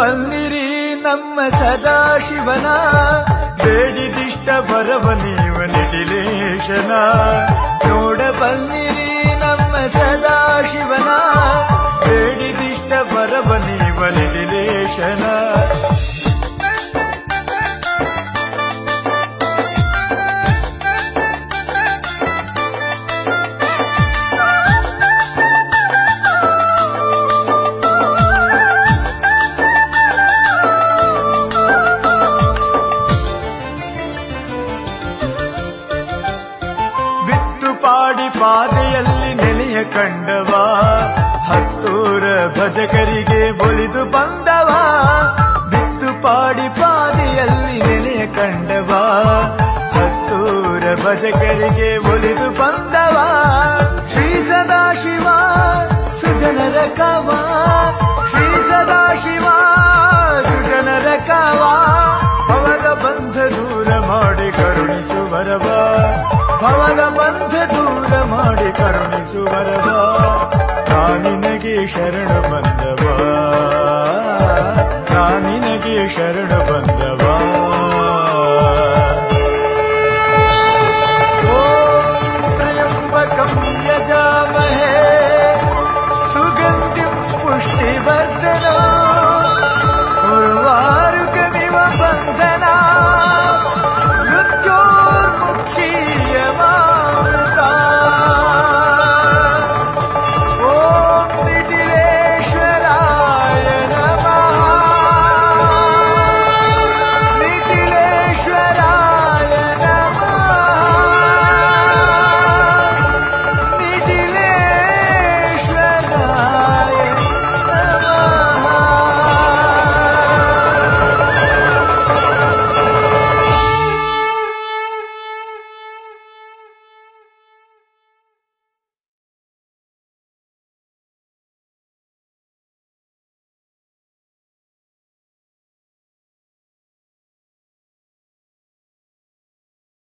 ಬಲ್ಲಿರಿ ನಮ್ಮ ಸದಾಶಿವನ ಬೇಡಿದಿಷ್ಟ ಬರವ ನೀವ ನಿಡಿಲೇಶನ ನೋಡಬಲ್ಲಿರಿ ನಮ್ಮ ಸದಾಶಿವನ ಬೇಡಿದಿಷ್ಟ ಬರವ ನೀವ ನಿಡಿಲೇಶನ ಬಿತ್ತು ಪಾಡಿ ಪಾದೆಯಲ್ಲಿ ನೆನೆಯ ಕಂಡವ ಹತ್ತೂರ ಭಜಕರಿಗೆ ಒಲಿದು ಬಂದವ ಬಿತ್ತು ಪಾಡಿ ಪಾದೆಯಲ್ಲಿ ನೆನೆಯ ಕಂಡವ ಹತ್ತೂರ ಭಜಕರಿಗೆ ಒಲಿದು ಬಂದವ ಶ್ರೀ ಸದಾಶಿವ ಸುಜನರ ಕವ ಶ್ರೀ ಸದಾಶಿವ ಸುಜನರ ಕವ ಭವದ ಬಂಧ ದೂರ ಮಾಡಿ ಕರುಣಿಸುವರವ ಭವದ ಬಂಧ ದೂರ ಮಾಡಿ ಕರುಣಿಸುವರವ ನಾನಿನಗೆ ಶರಣ ಬಂದವ ನಾನಿನಗೆ ಶರಣ ಬಂದವ ಓಂ ತ್ರಯಂಬಕಂ ಯಜಾಮಹೇ ಸುಗಂಧಿಂ ಪುಷ್ಟಿವರ್ಧನಂ